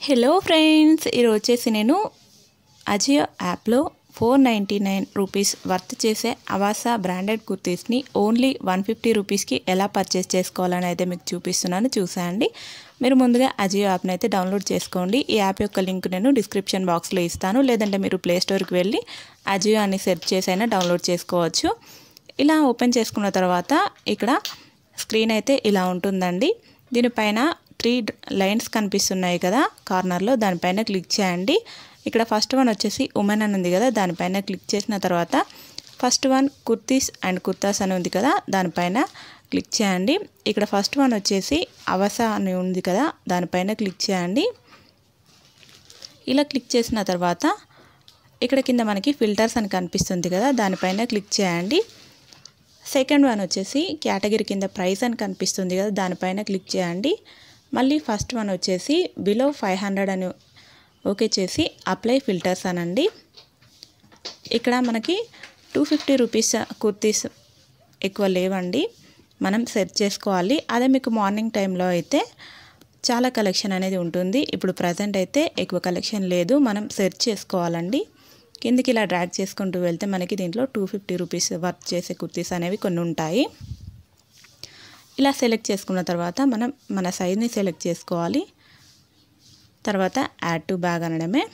hello friends ఈరోజు వచ్చేసి నేను అజియో యాప్లో four ninety nine rupees worth చేసే అవాసా బ్రాండెడ్ కుర్తీస్ని ఓన్లీ వన్ ఫిఫ్టీ రూపీస్కి ఎలా పర్చేస్ చేసుకోవాలని అయితే మీకు చూపిస్తున్నాను చూసేయండి మీరు ముందుగా అజియో యాప్ని అయితే డౌన్లోడ్ చేసుకోండి ఈ యాప్ యొక్క లింక్ నేను డిస్క్రిప్షన్ బాక్స్లో ఇస్తాను లేదంటే మీరు ప్లే స్టోర్కి వెళ్ళి అజియో అని సెర్చ్ చేసి అయినా డౌన్లోడ్ చేసుకోవచ్చు ఇలా ఓపెన్ చేసుకున్న తర్వాత ఇక్కడ స్క్రీన్ అయితే ఇలా ఉంటుందండి దీనిపైన త్రీ లైన్స్ కనిపిస్తున్నాయి కదా కార్నర్లో దానిపైన క్లిక్ చేయండి ఇక్కడ ఫస్ట్ వన్ వచ్చేసి ఉమెన్ అని ఉంది కదా దానిపైన క్లిక్ చేసిన తర్వాత first one kurtis and kurtas అని ఉంది కదా దానిపైన క్లిక్ చేయండి ఇక్కడ ఫస్ట్ వన్ వచ్చేసి అవస అని ఉంది కదా దానిపైన క్లిక్ చేయండి ఇలా క్లిక్ చేసిన తర్వాత ఇక్కడ కింద మనకి ఫిల్టర్స్ అని కనిపిస్తుంది కదా దానిపైన క్లిక్ చేయండి సెకండ్ వన్ వచ్చేసి కేటగిరీ కింద ప్రైస్ అని కనిపిస్తుంది కదా దానిపైన క్లిక్ చేయండి మళ్ళీ ఫస్ట్ వన్ వచ్చేసి బిలో ఫైవ్ హండ్రెడ్ అని ఓకే చేసి అప్లై ఫిల్టర్స్ అనండి ఇక్కడ మనకి టూ ఫిఫ్టీ రూపీస్ కుర్తీస్ ఎక్కువ లేవండి మనం సెర్చ్ చేసుకోవాలి అదే మీకు మార్నింగ్ టైంలో అయితే చాలా కలెక్షన్ అనేది ఉంటుంది ఇప్పుడు ప్రజెంట్ అయితే ఎక్కువ కలెక్షన్ లేదు మనం సెర్చ్ చేసుకోవాలండి కిందికి ఇలా డ్రాగ్ చేసుకుంటూ వెళ్తే మనకి దీంట్లో టూ ఫిఫ్టీ రూపీస్ వర్క్ చేసే కుర్తీస్ అనేవి కొన్ని ఉంటాయి ఇలా సెలెక్ట్ చేసుకున్న తర్వాత మనం మన సైజ్ని సెలెక్ట్ చేసుకోవాలి తర్వాత యాడ్ టు బ్యాగ్ అనడమే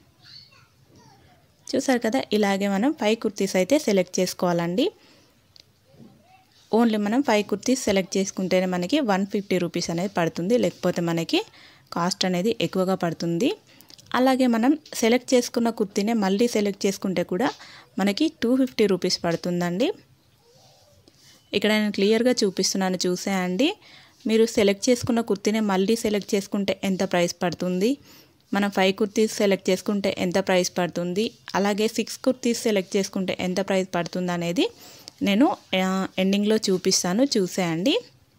చూసారు కదా ఇలాగే మనం ఫైవ్ కుర్తీస్ అయితే సెలెక్ట్ చేసుకోవాలండి ఓన్లీ మనం ఫైవ్ కుర్తీస్ సెలెక్ట్ చేసుకుంటేనే మనకి వన్ ఫిఫ్టీ రూపీస్ అనేది పడుతుంది లేకపోతే మనకి కాస్ట్ అనేది ఎక్కువగా పడుతుంది అలాగే మనం సెలెక్ట్ చేసుకున్న కుర్తీనే మళ్ళీ సెలెక్ట్ చేసుకుంటే కూడా మనకి టూ ఫిఫ్టీ రూపీస్ పడుతుందండి ఇక్కడ నేను క్లియర్గా చూపిస్తున్నాను చూసేయండి మీరు సెలెక్ట్ చేసుకున్న కుర్తీనే మళ్ళీ సెలెక్ట్ చేసుకుంటే ఎంత ప్రైస్ పడుతుంది మనం ఫైవ్ కుర్తీస్ సెలెక్ట్ చేసుకుంటే ఎంత ప్రైస్ పడుతుంది అలాగే సిక్స్ కుర్తీస్ సెలెక్ట్ చేసుకుంటే ఎంత ప్రైస్ పడుతుంది అనేది నేను ఎండింగ్లో చూపిస్తాను చూసేయండి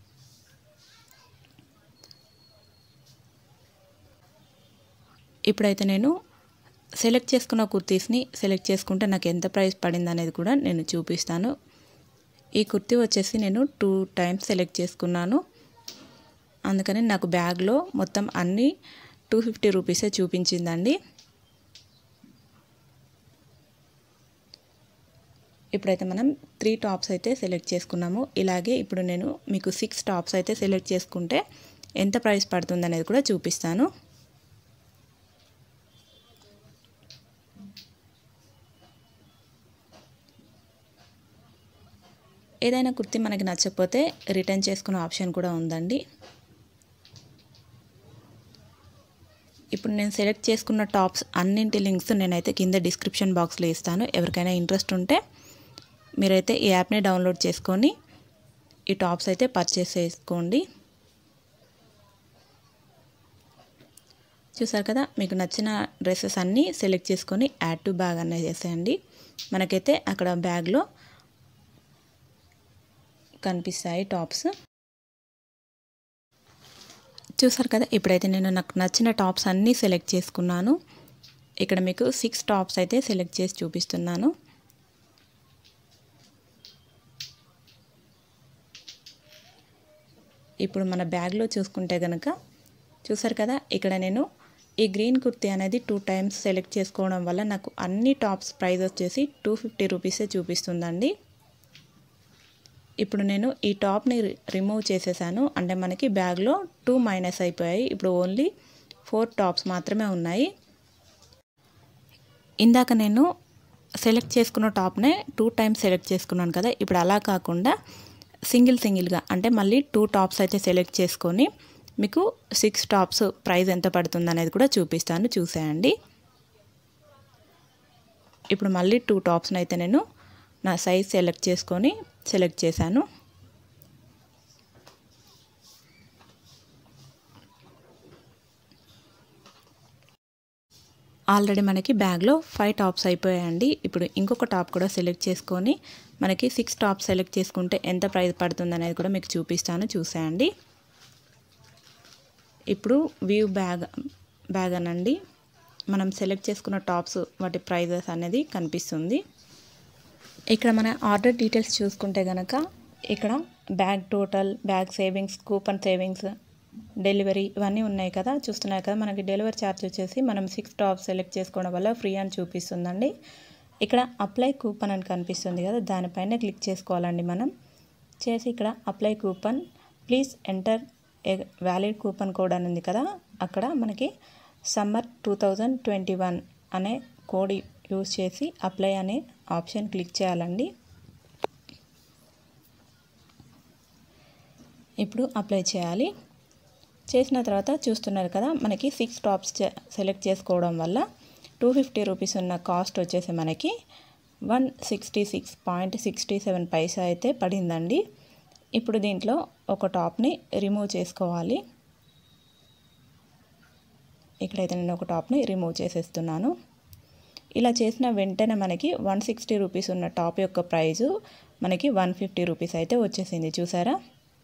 ఇప్పుడైతే నేను సెలెక్ట్ చేసుకున్న కుర్తీస్ని సెలెక్ట్ చేసుకుంటే నాకు ఎంత ప్రైస్ పడింది అనేది కూడా నేను చూపిస్తాను ఈ కుర్తీ వచ్చేసి నేను టూ టైమ్స్ సెలెక్ట్ చేసుకున్నాను అందుకని నాకు బ్యాగ్లో మొత్తం అన్నీ టూ ఫిఫ్టీ రూపీసే చూపించిందండి ఇప్పుడైతే మనం త్రీ టాప్స్ అయితే సెలెక్ట్ చేసుకున్నాము ఇలాగే ఇప్పుడు నేను మీకు సిక్స్ టాప్స్ అయితే సెలెక్ట్ చేసుకుంటే ఎంత ప్రైస్ పడుతుంది అనేది కూడా చూపిస్తాను ఏదైనా కుర్తీ మనకి నచ్చకపోతే రిటర్న్ చేసుకునే ఆప్షన్ కూడా ఉందండి ఇప్పుడు నేను సెలెక్ట్ చేసుకున్న టాప్స్ అన్నింటి లింక్స్ నేనైతే కింద డిస్క్రిప్షన్ బాక్స్లో ఇస్తాను ఎవరికైనా ఇంట్రెస్ట్ ఉంటే మీరైతే ఈ యాప్ని డౌన్లోడ్ చేసుకొని ఈ టాప్స్ అయితే పర్చేస్ చేసుకోండి చూసారు కదా మీకు నచ్చిన డ్రెస్సెస్ అన్నీ సెలెక్ట్ చేసుకొని యాడ్ టు బ్యాగ్ అనేది చేసేయండి మనకైతే అక్కడ బ్యాగ్లో కనిపిస్తాయి టాప్స్ చూసారు కదా ఇప్పుడైతే నేను నాకు నచ్చిన టాప్స్ అన్నీ సెలెక్ట్ చేసుకున్నాను ఇక్కడ మీకు సిక్స్ టాప్స్ అయితే సెలెక్ట్ చేసి చూపిస్తున్నాను ఇప్పుడు మన బ్యాగ్లో చూసుకుంటే కనుక చూసారు కదా ఇక్కడ నేను ఈ గ్రీన్ కుర్తీ అనేది టూ టైమ్స్ సెలెక్ట్ చేసుకోవడం వల్ల నాకు అన్ని టాప్స్ ప్రైస్ వచ్చేసి టూ ఫిఫ్టీ రూపీసే చూపిస్తుందండి ఇప్పుడు నేను ఈ టాప్ని రిమూవ్ చేసేసాను అంటే మనకి బ్యాగ్లో టూ మైనస్ అయిపోయాయి ఇప్పుడు ఓన్లీ ఫోర్ టాప్స్ మాత్రమే ఉన్నాయి ఇందాక నేను సెలెక్ట్ చేసుకున్న టాప్నే టూ టైమ్స్ సెలెక్ట్ చేసుకున్నాను కదా ఇప్పుడు అలా కాకుండా సింగిల్ సింగిల్గా అంటే మళ్ళీ టూ టాప్స్ అయితే సెలెక్ట్ చేసుకొని మీకు సిక్స్ టాప్స్ ప్రైస్ ఎంత పడుతుంది అనేది కూడా చూపిస్తాను చూసేయండి ఇప్పుడు మళ్ళీ టూ టాప్స్ని అయితే నేను నా సైజ్ సెలెక్ట్ చేసుకొని సెలెక్ట్ చేశాను ఆల్రెడీ మనకి బ్యాగ్లో ఫైవ్ టాప్స్ అయిపోయాయండి ఇప్పుడు ఇంకొక టాప్ కూడా సెలెక్ట్ చేసుకొని మనకి సిక్స్ టాప్స్ సెలెక్ట్ చేసుకుంటే ఎంత ప్రైస్ పడుతుంది అనేది కూడా మీకు చూపిస్తాను చూసేయండి ఇప్పుడు వ్యూ బ్యాగ్ బ్యాగ్ అనండి మనం సెలెక్ట్ చేసుకున్న టాప్స్ వాటి ప్రైజెస్ అనేది కనిపిస్తుంది ఇక్కడ మన ఆర్డర్ డీటెయిల్స్ చూసుకుంటే కనుక ఇక్కడ bag total bag savings coupon savings delivery ఇవన్నీ ఉన్నాయి కదా చూస్తున్నారు కదా మనకి డెలివరీ ఛార్జ్ వచ్చేసి మనం సిక్స్ టాప్స్ సెలెక్ట్ చేసుకోవడం వల్ల ఫ్రీ అని చూపిస్తుందండి ఇక్కడ అప్లై కూపన్ అని కనిపిస్తుంది కదా దానిపైన క్లిక్ చేసుకోవాలండి మనం చేసి ఇక్కడ apply coupon please enter a valid coupon code అని ఉంది కదా అక్కడ మనకి summer two thousand twenty one అనే కోడ్ యూస్ చేసి అప్లై అనే ఆప్షన్ క్లిక్ చేయాలండి ఇప్పుడు అప్లై చేయాలి చేసిన తర్వాత చూస్తున్నారు కదా మనకి సిక్స్ టాప్స్ సెలెక్ట్ చేసుకోవడం వల్ల టూ ఫిఫ్టీ రూపీస్ ఉన్న కాస్ట్ వచ్చేసి మనకి one sixty six point sixty seven paisa అయితే పడిందండి ఇప్పుడు దీంట్లో ఒక టాప్ని రిమూవ్ చేసుకోవాలి ఇక్కడైతే నేను ఒక టాప్ని రిమూవ్ చేసేస్తున్నాను ఇలా చేసిన వెంటనే మనకి వన్ సిక్స్టీ రూపీస్ ఉన్న టాప్ యొక్క ప్రైజు మనకి వన్ ఫిఫ్టీ రూపీస్ అయితే వచ్చేసింది చూసారా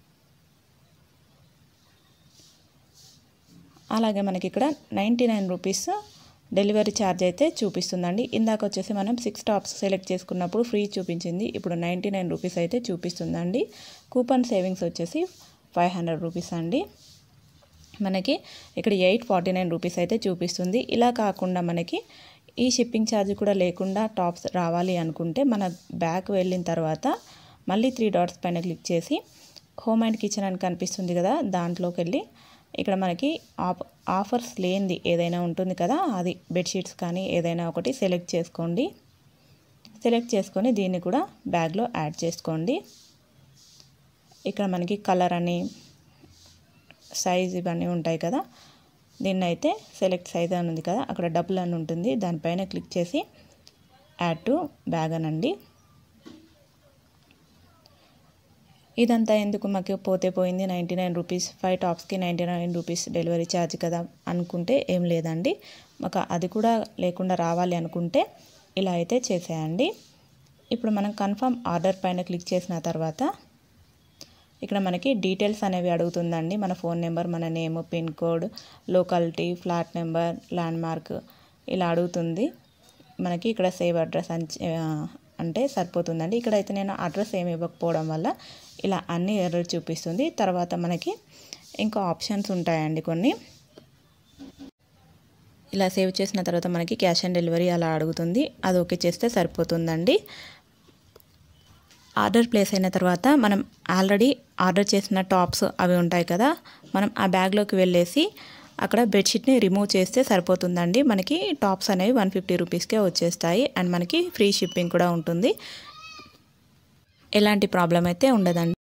అలాగే మనకి ఇక్కడ ninety nine rupees delivery charge అయితే చూపిస్తుందండి ఇందాక వచ్చేసి మనం సిక్స్ టాప్స్ సెలెక్ట్ చేసుకున్నప్పుడు ఫ్రీ చూపించింది ఇప్పుడు నైంటీ నైన్ రూపీస్ అయితే చూపిస్తుందండి కూపన్ సేవింగ్స్ వచ్చేసి ఫైవ్ హండ్రెడ్ రూపీస్ అండి మనకి ఇక్కడ ఎయిట్ ఫార్టీ నైన్ రూపీస్ అయితే చూపిస్తుంది ఇలా కాకుండా మనకి ఈ షిప్పింగ్ ఛార్జ్ కూడా లేకుండా టాప్స్ రావాలి అనుకుంటే మన బ్యాక్ వెళ్ళిన తర్వాత మళ్ళీ త్రీ డాట్స్ పైన క్లిక్ చేసి హోమ్ అండ్ కిచెన్ అని కనిపిస్తుంది కదా దాంట్లోకి వెళ్ళి ఇక్కడ మనకి ఆఫ్ ఆఫర్స్ లేనిది ఏదైనా ఉంటుంది కదా అది బెడ్షీట్స్ కానీ ఏదైనా ఒకటి సెలెక్ట్ చేసుకోండి సెలెక్ట్ చేసుకొని దీన్ని కూడా బ్యాగ్లో యాడ్ చేసుకోండి ఇక్కడ మనకి కలర్ అని సైజ్ ఇవన్నీ ఉంటాయి కదా దీన్ని అయితే సెలెక్ట్ సైజ్ అని ఉంది కదా అక్కడ డబుల్ అని ఉంటుంది దానిపైన క్లిక్ చేసి యాడ్ టు బ్యాగ్ అనండి ఇదంతా ఎందుకు మాకు పోతే పోయింది నైంటీ నైన్ రూపీస్ ఫైవ్ టాప్స్కి ninety nine rupees delivery charge కదా అనుకుంటే ఏం లేదండి మాకు అది కూడా లేకుండా రావాలి అనుకుంటే ఇలా అయితే చేసేయండి ఇప్పుడు మనం కన్ఫర్మ్ ఆర్డర్ పైన క్లిక్ చేసిన తర్వాత ఇక్కడ మనకి డీటెయిల్స్ అనేవి అడుగుతుందండి మన ఫోన్ నెంబర్ మన name pin code locality flat number landmark ఇలా అడుగుతుంది మనకి ఇక్కడ సేవ్ అడ్రస్ అని అంటే సరిపోతుందండి ఇక్కడైతే నేను అడ్రస్ ఏమి ఇవ్వకపోవడం వల్ల ఇలా అన్ని ఎర్రర్ చూపిస్తుంది తర్వాత మనకి ఇంకా ఆప్షన్స్ ఉంటాయండి కొన్ని ఇలా సేవ్ చేసిన తర్వాత మనకి క్యాష్ ఆన్ డెలివరీ అలా అడుగుతుంది అది ఓకే చేస్తే సరిపోతుందండి ఆర్డర్ ప్లేస్ అయిన తర్వాత మనం ఆల్రెడీ ఆర్డర్ చేసిన టాప్స్ అవి ఉంటాయి కదా మనం ఆ బ్యాగ్లోకి వెళ్ళేసి అక్కడ బెడ్షీట్ని రిమూవ్ చేస్తే సరిపోతుందండి మనకి టాప్స్ అనేవి వన్ ఫిఫ్టీ రూపీస్కే వచ్చేస్తాయి అండ్ మనకి ఫ్రీ షిప్పింగ్ కూడా ఉంటుంది ఎలాంటి ప్రాబ్లం అయితే ఉండదండి